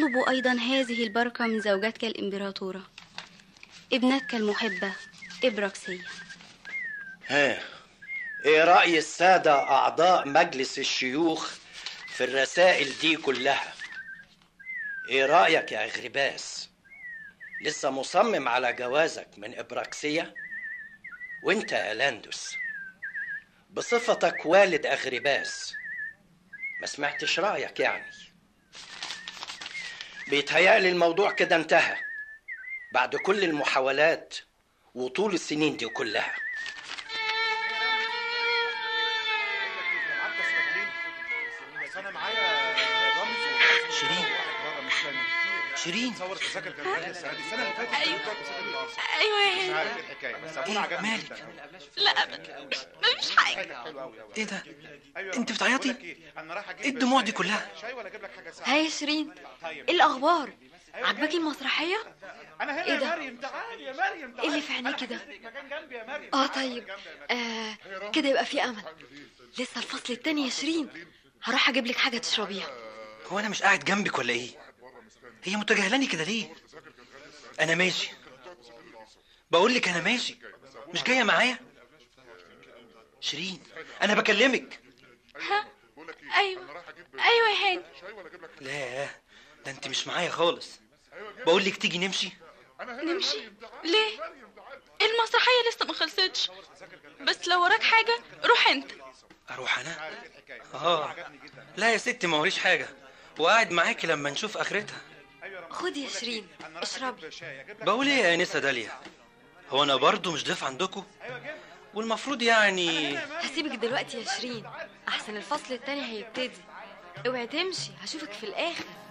نطلب أيضا هذه البركة من زوجتك الإمبراطورة ابنتك المحبة إبراكسية ها ايه رأي السادة أعضاء مجلس الشيوخ في الرسائل دي كلها ايه رأيك يا أغرباس لسه مصمم على جوازك من إبراكسية وانت يا لاندوس بصفتك والد أغرباس ما سمعتش رأيك يعني بيتهيألي الموضوع كده انتهى بعد كل المحاولات وطول السنين دي كلها انا معايا رمز شيرين بره مستني شيرين تصور التذاكر كانت غاليه السنه دي السنه اللي فاتت أيوة. كانت التذاكر الأرخص. ايوه يا مش هند عارف ايه الحكايه بس ابونا إيه، عجبني مالك؟ جدا لا ابدا مفيش حاجه حلو قوي قوي ايه ده ايوه انت بتعيطي؟ بقول لك ايه انا رايح اجيب إيه الدموع دي شاي- كلها؟ شاي ولا اجيب لك حاجه ساقعه هاي شيرين طيب إيه الأخبار؟ عجباكي المسرحية؟ انا هنا إيه يا ده؟ مريم تعالي يا مريم تعالي إيه اللي في عينيكي أنا ده؟ حجزت لك مكان جنبي يا مريم آه تعالي طيب جنبي يا مريم. آه كده يبقى في أمل لسه الفصل التاني يا شيرين هروح أجيب لك حاجة تشربيها هو انا مش قاعد جنبك ولا ايه هي متجاهلاني كده ليه انا ماشي بقول لك انا ماشي مش جايه معايا شيرين انا بكلمك ها ايوه ايوه يا هند لا ده انت مش معايا خالص بقول لك تيجي نمشي نمشي ليه المسرحيه لسه ما خلصتش بس لو وراك حاجه روح انت اروح انا اه لا يا ستي ما وريش حاجه وقاعد معاكي لما نشوف اخرتها خدي يا شيرين اشربي بقول ايه يا انسه داليا هو انا برضو مش ضيف عندكم والمفروض يعني هسيبك دلوقتي يا شيرين أحسن الفصل التاني هيبتدي اوعي تمشي هشوفك في الآخر